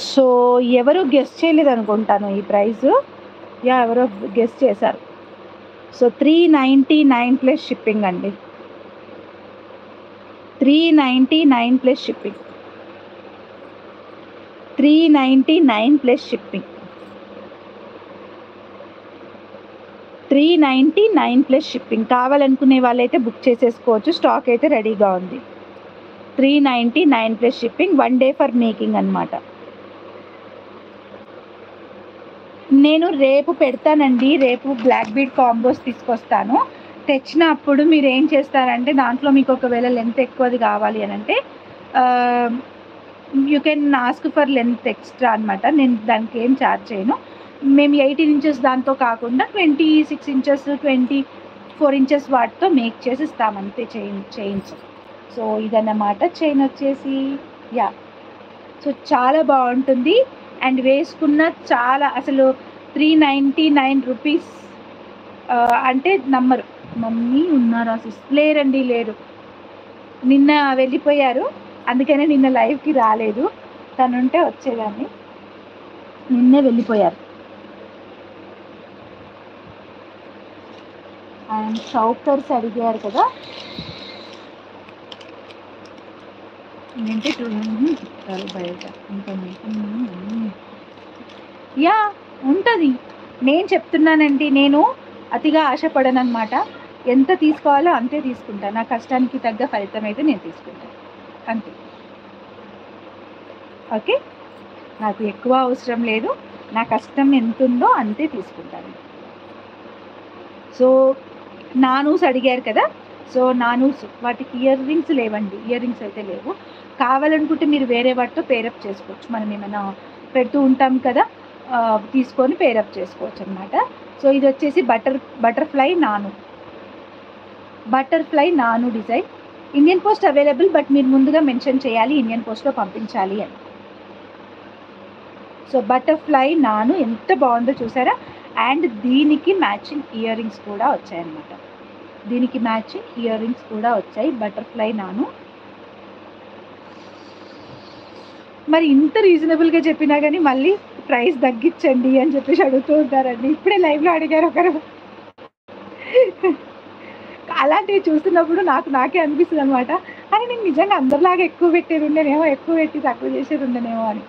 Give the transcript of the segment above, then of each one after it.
so ఎవరు guest చేయలేదు అనుకుంటాను ఈ ప్రైస్ యా ఎవరో గెస్ట్ చేశారు so three ninety nine plus shipping అండి three ninety nine plus shipping three ninety nine plus shipping three ninety nine plus shipping కావాలనుకునే వాళ్ళైతే బుక్ చేసేసుకోవచ్చు స్టాక్ అయితే రెడీగా ఉంది three ninety nine plus shipping one day for making అనమాట నేను రేపు పెడతానండి రేపు బ్లాక్ బీడ్ కాంబోస్ తీసుకొస్తాను తెచ్చినప్పుడు మీరు ఏం చేస్తారంటే దాంట్లో మీకు ఒకవేళ లెంత్ ఎక్కువది కావాలి అని అంటే you can ask for length extra అనమాట నేను దానికి ఏం ఛార్జ్ చేయను మేము ఎయిటీన్ ఇంచెస్ దాంతో కాకుండా twenty six inches twenty four inches వాటితో మేక్ చేసి ఇస్తామంతే చైన్ చైన్స్ సో ఇదన్నమాట చైన్ వచ్చేసి యా సో చాలా బాగుంటుంది అండ్ వేసుకున్న చాలా అసలు త్రీ నైంటీ నైన్ రూపీస్ అంటే నమ్మరు మమ్మీ ఉన్నారా సిస్ లేరండి లేరు నిన్న వెళ్ళిపోయారు అందుకనే నిన్న లైవ్కి రాలేదు తనుంటే వచ్చేదాన్ని నిన్నే వెళ్ళిపోయారు అండ్ షౌకర్స్ అడిగారు కదా ఏంటి టూ చెప్తారు బయట ఇంకా యా ఉంటుంది నేను చెప్తున్నానండి నేను అతిగా ఆశపడనమాట ఎంత తీసుకోవాలో అంతే తీసుకుంటాను నా కష్టానికి తగ్గ ఫలితం అయితే నేను తీసుకుంటాను అంతే ఓకే నాకు ఎక్కువ అవసరం లేదు నా కష్టం ఎంత ఉందో అంతే తీసుకుంటాను సో నానూస్ అడిగారు కదా సో నానూస్ వాటికి ఇయర్ రింగ్స్ లేవండి ఇయర్ రింగ్స్ అయితే లేవు కావాలనుకుంటే మీరు వేరే వాటితో పేరప్ చేసుకోవచ్చు మనం ఏమైనా పెడుతూ ఉంటాం కదా ఆ, తీసుకొని పేరప్ చేసుకోవచ్చు అనమాట సో ఇది వచ్చేసి బటర్ బటర్ఫ్లై నాను బటర్ఫ్లై నాను design Indian post available but మీరు ముందుగా మెన్షన్ చేయాలి ఇండియన్ పోస్ట్లో పంపించాలి అని సో బటర్ఫ్లై నాను ఎంత బాగుందో చూసారా అండ్ దీనికి మ్యాచింగ్ ఇయర్ రింగ్స్ కూడా వచ్చాయన్నమాట దీనికి మ్యాచింగ్ ఇయర్ రింగ్స్ కూడా వచ్చాయి బటర్ఫ్లై నాను మరి ఇంత రీజనబుల్గా చెప్పినా కానీ మళ్ళీ ప్రైస్ తగ్గించండి అని చెప్పేసి అడుగుతూ ఉంటారండి ఇప్పుడే లైవ్లో అడిగారు ఒకరు అలాంటివి చూస్తున్నప్పుడు నాకు నాకే అనిపిస్తుంది అనమాట అని నేను నిజంగా అందరిలాగా ఎక్కువ పెట్టేది ఉండేనేమో ఎక్కువ పెట్టి తక్కువ చేసేది ఉండనేమో అని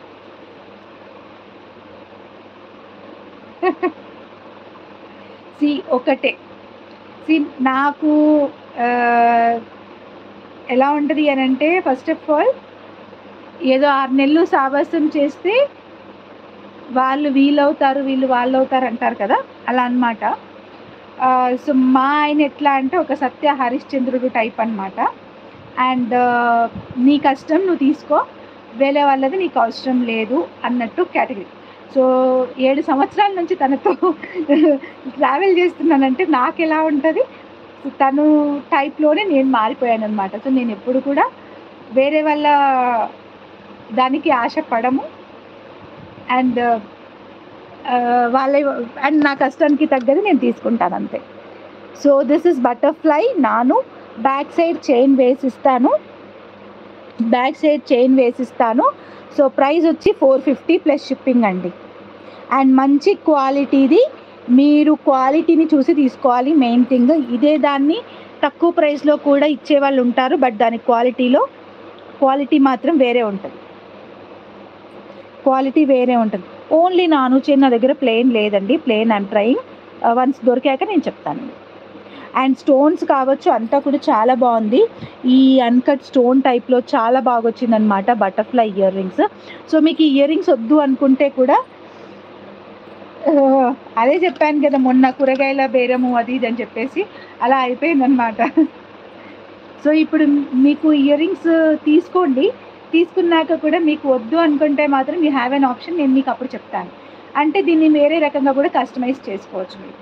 సి ఒకటే సి నాకు ఆ, ఎలా ఉంటుంది అని అంటే ఫస్ట్ ఆఫ్ ఆల్ ఏదో ఆరు నెలలు సావాసం చేస్తే వాళ్ళు వీళ్ళు అవుతారు వీళ్ళు వాళ్ళు అవుతారు అంటారు కదా అలా అన్నమాట సో మా ఆయన ఎట్లా అంటే ఒక సత్య హరిశ్చంద్రుడు టైప్ అన్నమాట అండ్ నీ కష్టం నువ్వు తీసుకో వేరే వాళ్ళది నీకు అవసరం లేదు అన్నట్టు కేటగిరీ సో ఏడు సంవత్సరాల నుంచి తనతో ట్రావెల్ చేస్తున్నానంటే నాకు ఎలా ఉంటుంది తను టైప్లోనే నేను మారిపోయాను అనమాట సో నేను ఎప్పుడు కూడా వేరే వాళ్ళ దానికి ఆశపడము అండ్ వాళ్ళ అండ్ నా కష్టానికి తగ్గది నేను తీసుకుంటాను అంతే సో దిస్ ఇస్ బటర్ఫ్లై నాను బ్యాక్ సైడ్ చైన్ వేసిస్తాను బ్యాక్ సైడ్ చైన్ వేసిస్తాను సో ప్రైస్ వచ్చి ఫోర్ ఫిఫ్టీ ప్లస్ షిప్పింగ్ అండి అండ్ మంచి క్వాలిటీది మీరు క్వాలిటీని చూసి తీసుకోవాలి మెయిన్ థింగ్ ఇదే దాన్ని తక్కువ ప్రైస్లో కూడా ఇచ్చే వాళ్ళు ఉంటారు బట్ దాని క్వాలిటీలో క్వాలిటీ మాత్రం వేరే ఉంటుంది క్వాలిటీ వేరే ఉంటుంది ఓన్లీ నాను చైన్ నా దగ్గర ప్లేన్ లేదండి ప్లేన్ ఐమ్ ట్రయింగ్ వన్స్ దొరికాక నేను చెప్తాను అండ్ స్టోన్స్ కావచ్చు అంతా కూడా చాలా బాగుంది ఈ అన్కట్ స్టోన్ టైప్లో చాలా బాగా వచ్చిందనమాట బటర్ఫ్లై ఇయర్ రింగ్స్ సో మీకు ఈ ఇయర్ రింగ్స్ వద్దు అనుకుంటే కూడా ఆ, అదే చెప్పాను కదా మొన్న కూరగాయల బేరము అది ఇది అని చెప్పేసి అలా అయిపోయిందనమాట సో ఇప్పుడు మీకు ఇయర్ రింగ్స్ తీసుకోండి తీసుకున్నాక కూడా మీకు వద్దు అనుకుంటే మాత్రం యూ హ్యావ్ అన్ ఆప్షన్ నేను మీకు అప్పుడు చెప్తాను అంటే దీన్ని వేరే రకంగా కూడా కస్టమైజ్ చేసుకోవచ్చు మీరు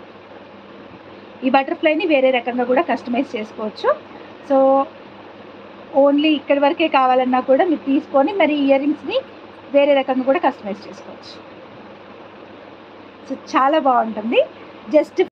ఈ బటర్ఫ్లైని వేరే రకంగా కూడా కస్టమైజ్ చేసుకోవచ్చు సో ఓన్లీ ఇక్కడి వరకే కావాలన్నా కూడా మీరు తీసుకొని మరి ఇయర్ రింగ్స్ని వేరే రకంగా కూడా కస్టమైజ్ చేసుకోవచ్చు సో చాలా బాగుంటుంది జస్ట్